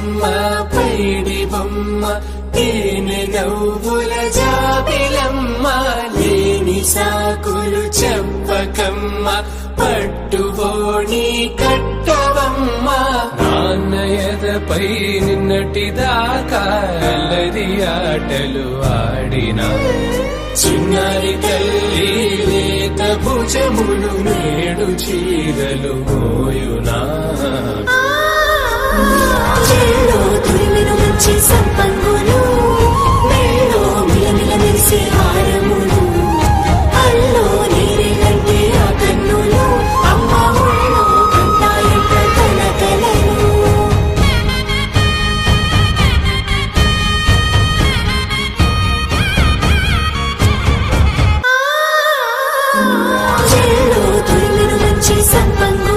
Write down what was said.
బొమ్మ పైడి బొమ్మ తేనె నవ్వుల జాబిలమ్మ లేని సాకులు చెప్పకమ్మ పట్టుబోణి కట్టవమ్మ నాన్నయదపై నిన్నటిదాకా అల్లరి ఆటలు ఆడినా చిన్నారి తల్లి లేత భుజములు నేడు చీరలు మోయునా చేలో తురిమిను మంచి సంపంగులు మేలో మిలమిల మెరిసే హారములు అల్లో నీరే కంటే ఆ కన్నులు అమ్మ ఒళ్ళో కంటాయంట కలకలను చేలో తురిమిను మంచి సంపంగులు